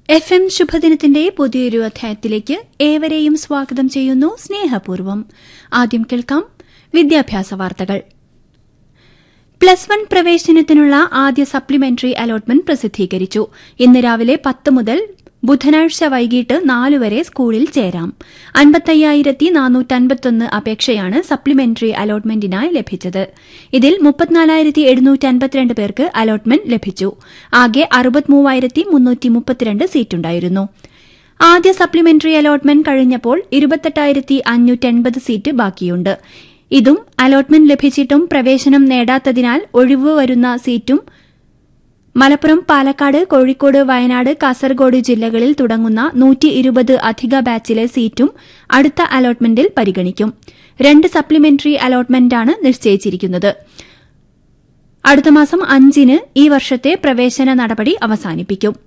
F M ശുഭദിനത്തിന്റെ പുതിയൊരു അധ്യായത്തിലേക്ക് ഏവരെയും സ്വാഗതം ചെയ്യുന്നു സ്നേഹപൂർവ്വം ആദ്യം കേൾക്കാം വിദ്യാഭ്യാസ വാർത്തകൾ പ്ലസ് വൺ പ്രവേശനത്തിനുള്ള ആദ്യ സപ്ലിമെന്ററി അലോട്ട്മെന്റ് പ്രസിദ്ധീകരിച്ചു ഇന്ന് രാവിലെ പത്ത് മുതൽ ബുധനാഴ്ച വൈകിട്ട് നാല് വരെ സ്കൂളിൽ ചേരാം അൻപത്തയ്യായിരത്തി നാനൂറ്റൻപത്തൊന്ന് അപേക്ഷയാണ് സപ്ലിമെന്ററി അലോട്ട്മെന്റിനായി ലഭിച്ചത് ഇതിൽ മുപ്പത്തിനാലായിരത്തി എഴുന്നൂറ്റി അൻപത്തിരണ്ട് പേർക്ക് അലോട്ട്മെന്റ് ലഭിച്ചു ആകെ അറുപത്തിമൂവായിരത്തി മുന്നൂറ്റി മുപ്പത്തിരണ്ട് സീറ്റുണ്ടായിരുന്നു ആദ്യ സപ്ലിമെന്ററി അലോട്ട്മെന്റ് കഴിഞ്ഞപ്പോൾ ഇരുപത്തെട്ടായിരത്തി അഞ്ഞൂറ്റൻപത് സീറ്റ് ബാക്കിയുണ്ട് ഇതും അലോട്ട്മെന്റ് ലഭിച്ചിട്ടും പ്രവേശനം നേടാത്തതിനാൽ ഒഴിവ് വരുന്ന സീറ്റും മലപ്പുറം പാലക്കാട് കോഴിക്കോട് വയനാട് കാസർഗോഡ് ജില്ലകളിൽ തുടങ്ങുന്ന നൂറ്റി ഇരുപത് അധിക ബാച്ചിലെ സീറ്റും അടുത്ത അലോട്ട്മെന്റിൽ പരിഗണിക്കും രണ്ട് സപ്ലിമെന്ററി അലോട്ട്മെന്റാണ് നിശ്ചയിച്ചിരിക്കുന്നത് അടുത്ത മാസം അഞ്ചിന് ഈ വർഷത്തെ പ്രവേശന നടപടി അവസാനിപ്പിക്കും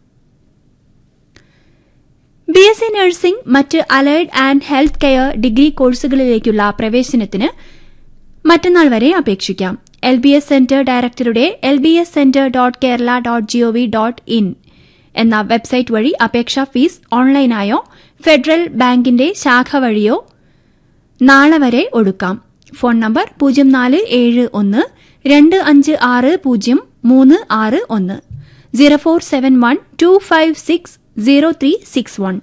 ബി എസ് സി നഴ്സിംഗ് മറ്റ് allied and health care degree കോഴ്സുകളിലേക്കുള്ള പ്രവേശനത്തിന് മറ്റന്നാൾ വരെ അപേക്ഷിക്കാം എൽ ബി എസ് സെന്റർ ഡയറക്ടറുടെ L B S centre dot Kerala dot GOV dot in എന്ന വെബ്സൈറ്റ് വഴി അപേക്ഷാ ഫീസ് ഓൺലൈനായോ ഫെഡറൽ ബാങ്കിന്റെ ശാഖ വഴിയോ നാളെ വരെ ഒടുക്കാം ഫോൺ നമ്പർ പൂജ്യം നാല് ഏഴ് ഒന്ന് രണ്ട് അഞ്ച് ആറ് പൂജ്യം മൂന്ന് ആറ് ഒന്ന് zero four seven one two five six zero three six one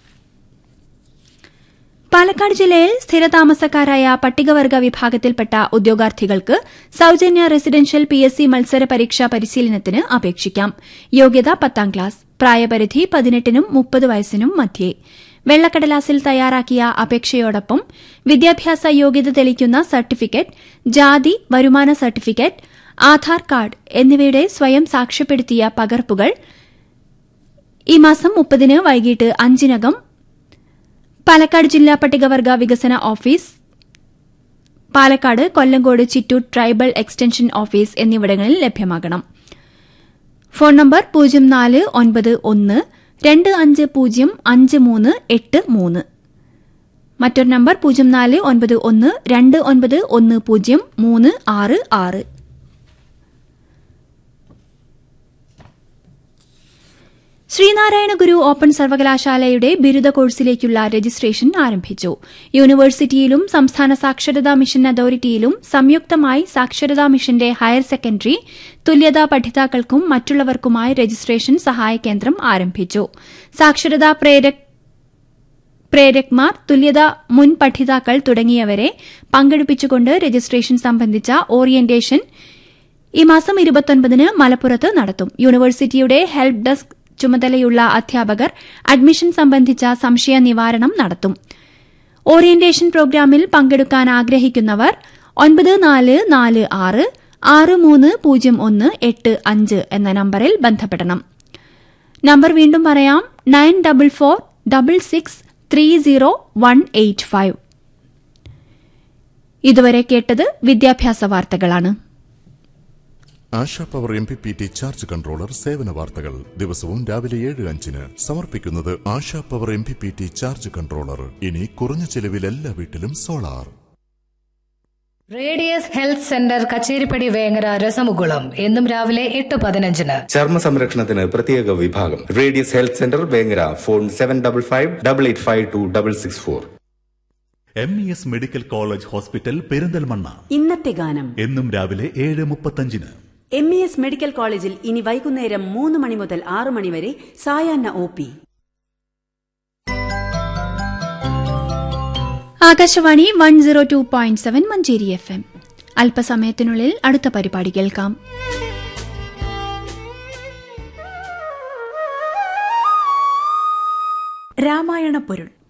Palakkad ജില്ലയിൽ സ്ഥിരതാമസക്കാരായ പട്ടികവർഗ വിഭാഗത്തിൽപ്പെട്ട ഉദ്യോഗാർത്ഥികൾക്ക് സൌജന്യ റെസിഡൻഷ്യൽ പി എസ് സി മത്സര പരീക്ഷാ പരിശീലനത്തിന് അപേക്ഷിക്കാം യോഗ്യത പത്താം ക്ലാസ് പ്രായപരിധി പതിനെട്ടിനും മുപ്പത് വയസ്സിനും മധ്യേ വെള്ളക്കടലാസിൽ തയ്യാറാക്കിയ അപേക്ഷയോടൊപ്പം വിദ്യാഭ്യാസ യോഗ്യത തെളിയിക്കുന്ന സർട്ടിഫിക്കറ്റ് ജാതി വരുമാന സർട്ടിഫിക്കറ്റ് ആധാർ കാർഡ് എന്നിവയുടെ സ്വയം സാക്ഷ്യപ്പെടുത്തിയ പകർപ്പുകൾ ഈ മാസം മുപ്പതിന് വൈകിട്ട് അഞ്ചിനകം പാലക്കാട് ജില്ലാ പട്ടികവർഗ വികസന office Palakkad Kollengode Chittur tribal extension office എന്നിവിടങ്ങളിൽ ലഭ്യമാകണം ഫോൺ നമ്പർ പൂജ്യം നാല് ഒൻപത് ഒന്ന് രണ്ട് അഞ്ച് പൂജ്യം അഞ്ച് മൂന്ന് എട്ട് മൂന്ന് മറ്റൊരു നമ്പർ പൂജ്യം നാല് ഒൻപത് ഒന്ന് രണ്ട് ഒൻപത് ഒന്ന് പൂജ്യം മൂന്ന് ആറ് ആറ് ശ്രീനാരായണ ഗുരു ഓപ്പൺ സർവകലാശാലയുടെ ബിരുദ കോഴ്സിലേക്കുള്ള രജിസ്ട്രേഷൻ ആരംഭിച്ചു യൂണിവേഴ്സിറ്റിയിലും സംസ്ഥാന സാക്ഷരതാ മിഷൻ അതോറിറ്റിയിലും സംയുക്തമായി സാക്ഷരതാ മിഷന്റെ ഹയർ സെക്കൻഡറി തുല്യതാ പഠിതാക്കൾക്കും മറ്റുള്ളവർക്കുമായി രജിസ്ട്രേഷൻ സഹായ കേന്ദ്രം ആരംഭിച്ചു സാക്ഷരതാ പ്രേരക്മാർ തുല്യത മുൻ പഠിതാക്കൾ തുടങ്ങിയവരെ പങ്കെടുപ്പിച്ചുകൊണ്ട് രജിസ്ട്രേഷൻ സംബന്ധിച്ച ഓറിയന്റേഷൻ ഈ മാസം ഇരുപത്തൊൻപതിന് മലപ്പുറത്ത് നടത്തും യൂണിവേഴ്സിറ്റിയുടെ ഹെൽപ്പ് ഡെസ്ക് ചുമതലയുള്ള അധ്യാപകർ അഡ്മിഷൻ സംബന്ധിച്ച സംശയ നിവാരണം നടത്തും ഓറിയന്റേഷൻ പ്രോഗ്രാമിൽ പങ്കെടുക്കാൻ ആഗ്രഹിക്കുന്നവർ ഒൻപത് നാല് നാല് ആറ് ആറ് മൂന്ന് പൂജ്യം ഒന്ന് എട്ട് അഞ്ച് എന്ന നമ്പറിൽ ബന്ധപ്പെടണം നമ്പർ വീണ്ടും പറയാം nine double four double six three zero one eight five ഇതുവരെ കേട്ടത് വിദ്യാഭ്യാസ വാർത്തകളാണ് Asha power M P P T charge controller സേവന വാർത്തകൾ ദിവസവും രാവിലെ ഏഴ് അഞ്ചിന് സമർപ്പിക്കുന്നത് Asha power M P P T charge controller ഇനി കുറഞ്ഞ ചെലവിൽ എല്ലാ വീട്ടിലും solar Radius health centre Kacheripadi Vengara Rasamukulam എന്നും രാവിലെ എട്ട് പതിനഞ്ചിന് ചർമ്മ സംരക്ഷണത്തിന് പ്രത്യേക വിഭാഗം Radius health centre Vengara phone seven double five double eight five two double six four M E S medical college hospital Perinthalmanna ഇന്നത്തെ ഗാനം എന്നും രാവിലെ ഏഴ് മുപ്പത്തഞ്ചിന് എം ഇ എസ് മെഡിക്കൽ കോളേജിൽ ഇനി വൈകുന്നേരം മൂന്ന് മണി മുതൽ ആറ് മണി വരെ സായാഹ്ന O P Akashvani one zero two point seven Manjeri F M അല്പസമയത്തിനുള്ളിൽ അടുത്ത പരിപാടി കേൾക്കാം രാമായണ പൊരുൾ